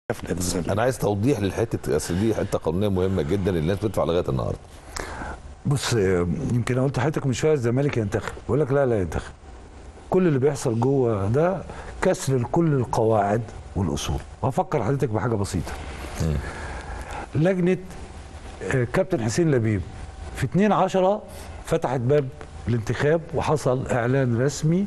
في نادي الزمالك انا عايز توضيح للحته اصل دي حته قانونيه مهمه جدا الناس بتدفع لغايه النهارده بص آه، يمكن أنا قلت لحضرتك من شويه الزمالك ينتخب بقول لك لا لا ينتخب كل اللي بيحصل جوه ده كسر لكل القواعد والاصول وافكر حضرتك بحاجه بسيطه لجنه آه، كابتن حسين لبيب في 2 10 فتحت باب الانتخاب وحصل اعلان رسمي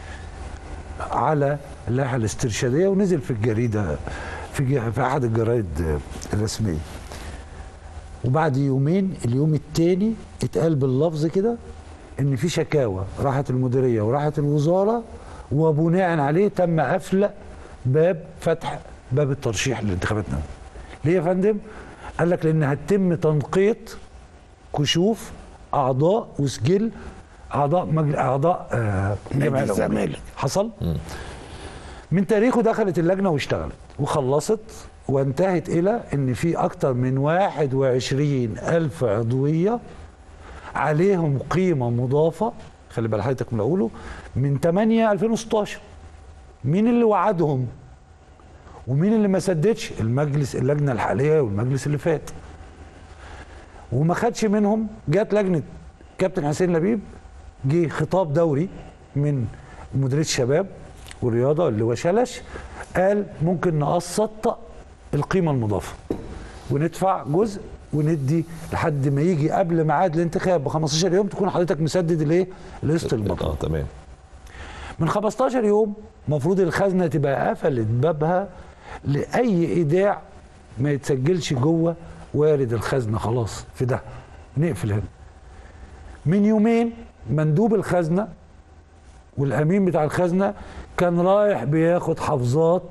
على اللائحه الاسترشاديه ونزل في الجريده في ج- في احد الجرايد آه، الرسميه وبعد يومين اليوم التاني اتقال باللفظ كده ان في شكاوى راحت المديريه وراحت الوزاره وبناء عليه تم قفل باب فتح باب الترشيح للانتخابات نفسها. ليه يا فندم؟ قال لك لان هتتم تنقيط كشوف اعضاء وسجل اعضاء مجل... اعضاء آه جمعية العمومية. الزمالك. حصل؟ من تاريخه دخلت اللجنه واشتغلت وخلصت وانتهت الى ان في اكتر من 21 الف عضويه عليهم قيمه مضافه خلي بال حضرتك من اقوله من 8 2016 مين اللي وعدهم ومين اللي ما سددش المجلس اللجنه الحاليه والمجلس اللي فات وما خدش منهم جت لجنه كابتن حسين لبيب جه خطاب دوري من مديريه الشباب والرياضه اللي هو شلش قال ممكن نقسط القيمه المضافه وندفع جزء وندي لحد ما يجي قبل ميعاد الانتخاب ب 15 يوم تكون حضرتك مسدد الايه؟ القسط المطلوب اه تمام من 15 يوم المفروض الخزنه تبقى قفلت بابها لاي ايداع ما يتسجلش جوه وارد الخزنه خلاص في ده نقفل هنا من يومين مندوب الخزنه والامين بتاع الخزنه كان رايح بياخد حافظات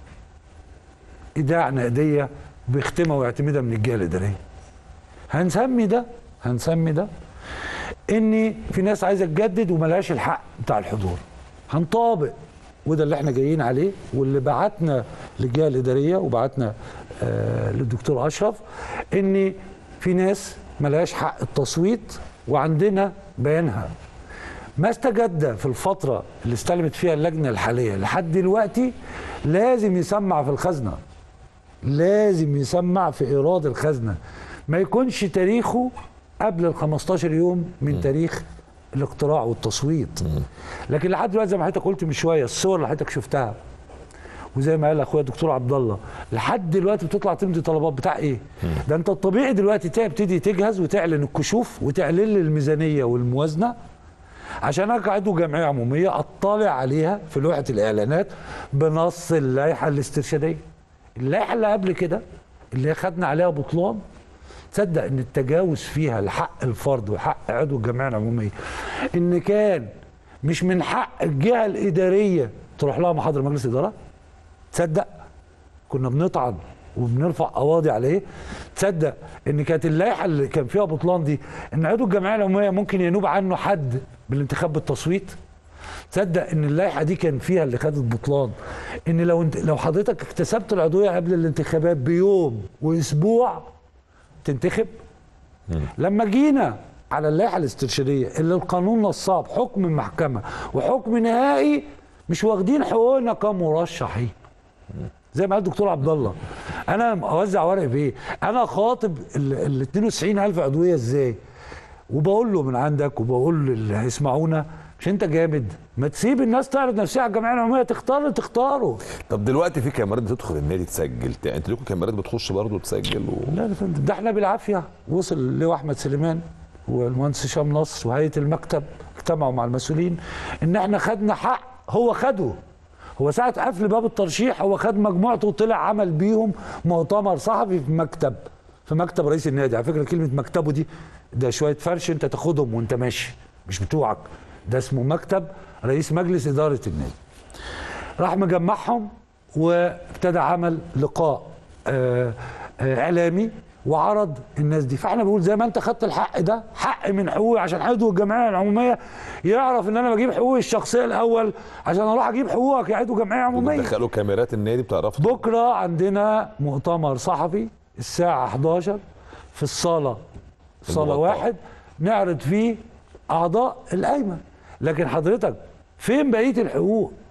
ايداع نقديه بيختمها ويعتمدها من الجهه الاداريه هنسمي ده هنسمي ده ان في ناس عايزه تجدد وملهاش الحق بتاع الحضور هنطابق وده اللي احنا جايين عليه واللي بعتنا للجهه الاداريه وبعتنا آه للدكتور اشرف ان في ناس ملهاش حق التصويت وعندنا بيانها ما استجد في الفتره اللي استلمت فيها اللجنه الحاليه لحد دلوقتي لازم يسمع في الخزنه لازم يسمع في ايراد الخزنه ما يكونش تاريخه قبل ال 15 يوم من تاريخ الاقتراع والتصويت لكن لحد دلوقتي زي ما حضرتك قلت من شويه الصور اللي حضرتك شفتها وزي ما قال اخويا الدكتور عبد الله لحد دلوقتي بتطلع تمضي طلبات بتاع ايه؟ ده انت الطبيعي دلوقتي تبتدي تجهز وتعلن الكشوف وتعلن لي الميزانيه والموازنه عشان اقعدوا جمعيه عموميه اطلع عليها في لوحه الاعلانات بنص اللائحه الاسترشاديه. اللائحه اللي قبل كده اللي خدنا عليها بطلان تصدق ان التجاوز فيها لحق الفرد وحق عضو الجمعيه العموميه ان كان مش من حق الجهه الاداريه تروح لها محاضره مجلس اداره تصدق كنا بنطعن وبنرفع قواضي عليه تصدق ان كانت اللائحه اللي كان فيها بطلان دي ان عضو الجمعيه العموميه ممكن ينوب عنه حد بالانتخاب بالتصويت تصدق ان اللائحه دي كان فيها اللي خدت بطلان ان لو انت لو حضرتك اكتسبت العضويه قبل الانتخابات بيوم واسبوع تنتخب لما جينا على اللائحه الاسترشاديه اللي القانون نصها بحكم المحكمه وحكم نهائي مش واخدين حقوقنا كمرشحين زي ما قال الدكتور عبد الله انا اوزع ورق بايه انا خاطب ال 92000 عضويه ازاي وبقول له من عندك وبقول للي هيسمعونا مش انت جامد ما تسيب الناس تعرض نفسها على الجمعيه العموميه تختار اللي تختاره طب دلوقتي في كاميرات بتدخل النادي تسجل يعني انتوا لكم كاميرات بتخش برضه تسجل و... لا يا فندم ده احنا بالعافيه وصل اللواء احمد سليمان والمهندس هشام نصر وهيئه المكتب اجتمعوا مع المسؤولين ان احنا خدنا حق هو خده هو ساعة قفل باب الترشيح هو خد مجموعته وطلع عمل بيهم مؤتمر صحفي في مكتب في مكتب رئيس النادي على فكرة كلمة مكتبه دي ده شوية فرش انت تاخدهم وانت ماشي مش بتوعك ده اسمه مكتب رئيس مجلس إدارة النادي راح مجمعهم وابتدى عمل لقاء آه آه اعلامي وعرض الناس دي فاحنا بنقول زي ما انت خدت الحق ده حق من حقوقي عشان عضو الجمعيه العموميه يعرف ان انا بجيب حقوقي الشخصيه الاول عشان اروح اجيب حقوقك يا عضو جمعيه عموميه دخلوا كاميرات النادي بتعرفوا بكره عندنا مؤتمر صحفي الساعه 11 في الصاله صاله المقطع. واحد نعرض فيه اعضاء القايمه لكن حضرتك فين بقيه الحقوق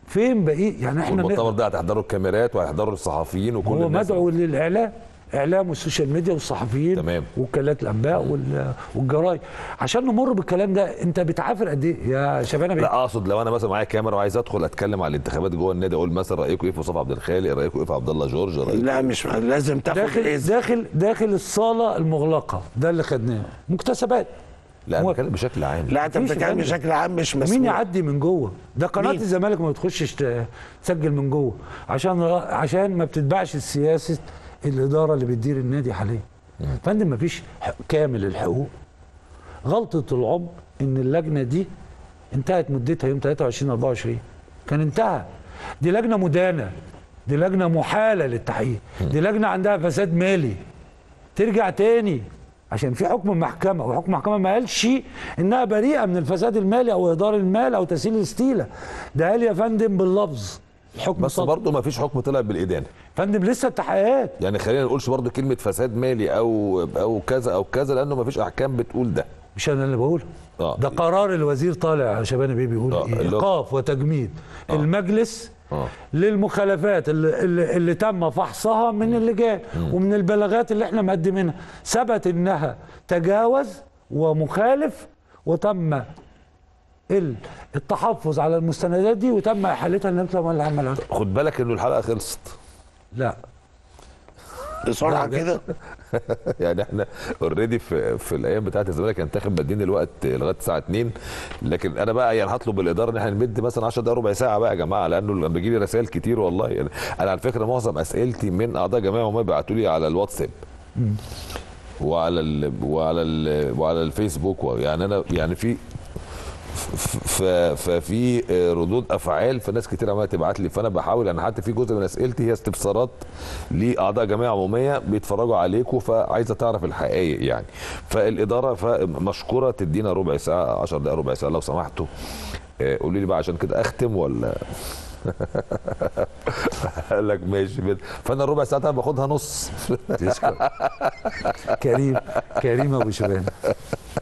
فين بقيه يعني احنا والمؤتمر نقدر ده هتحضروا الكاميرات وهيحضروا الصحفيين وكل هو الناس مدعو للاعلام اعلام والسوشيال ميديا والصحفيين تمام. وكالات الانباء وال- والجرايد عشان نمر بالكلام ده انت بتعافر قد ايه يا شباب لا اقصد لو انا مثلا معايا كاميرا وعايز ادخل اتكلم على الانتخابات جوه النادي اقول مثلا رايكم ايه في مصطفى عبد الخالق رايكم ايه في عبد الله جورج رايكم لا مش لازم تاخد داخل إذن. داخل داخل الصاله المغلقه ده اللي خدناه مكتسبات لا انا هو- بتكلم بشكل عام لا انت مفيش بتتكلم فندم. بشكل عام مش مين مسموح يعدي من جوه ده قناه مين؟ الزمالك ما بتخشش ت- تسجل من جوه عشان عشان ما بتتبعش السياسه الاداره اللي بتدير النادي حاليا فندم ما فيش كامل الحقوق غلطه العمر ان اللجنه دي انتهت مدتها يوم 23 24 كان انتهى دي لجنه مدانه دي لجنه محاله للتحقيق دي لجنه عندها فساد مالي ترجع تاني عشان في حكم محكمه وحكم محكمه ما قالش انها بريئه من الفساد المالي او اهدار المال او تسهيل الاستيله ده قال يا فندم باللفظ الحكم بس صدر. برضه ما فيش حكم طلع بالادانه فندم لسه التحقيقات يعني خلينا نقولش برضه كلمه فساد مالي او او كذا او كذا لانه ما فيش احكام بتقول ده مش انا اللي بقوله آه. ده قرار الوزير طالع يا شباب بيه بيقول آه، ايه اللي هو- ايقاف وتجميد المجلس آه. للمخالفات اللي, اللي, اللي تم فحصها من اللجان ومن البلاغات اللي احنا مقدمينها ثبت انها تجاوز ومخالف وتم ال- التحفظ على المستندات دي وتم احالتها للنيابه العامه العامه خد بالك انه الحلقه خلصت لا بسرعه لا، كده يعني احنا اوريدي في في الايام بتاعت الزمالك ينتخب مدين الوقت لغايه الساعه 2 لكن انا بقى يعني هطلب الاداره ان احنا نمد مثلا 10 دقائق ربع ساعه بقى يا جماعه لانه لما بيجي لي رسائل كتير والله يعني انا على فكره معظم اسئلتي من اعضاء جماعه هم بيبعتوا لي على الواتساب وعلى ال وعلى ال وعلى الفيسبوك و- يعني انا يعني في ف- ففي ردود افعال فناس كتير عماله تبعت لي فانا بحاول انا حتى في جزء من اسئلتي هي استفسارات لاعضاء جمعيه عموميه بيتفرجوا عليكم فعايزه تعرف الحقائق يعني فالاداره مشكوره تدينا ربع ساعه 10 دقائق ربع ساعه لو سمحتوا آه، قولوا لي بقى عشان كده اختم ولا قال لك ماشي بت- فانا الربع ساعه أنا باخدها نص تسكت كريم كريم ابو شبان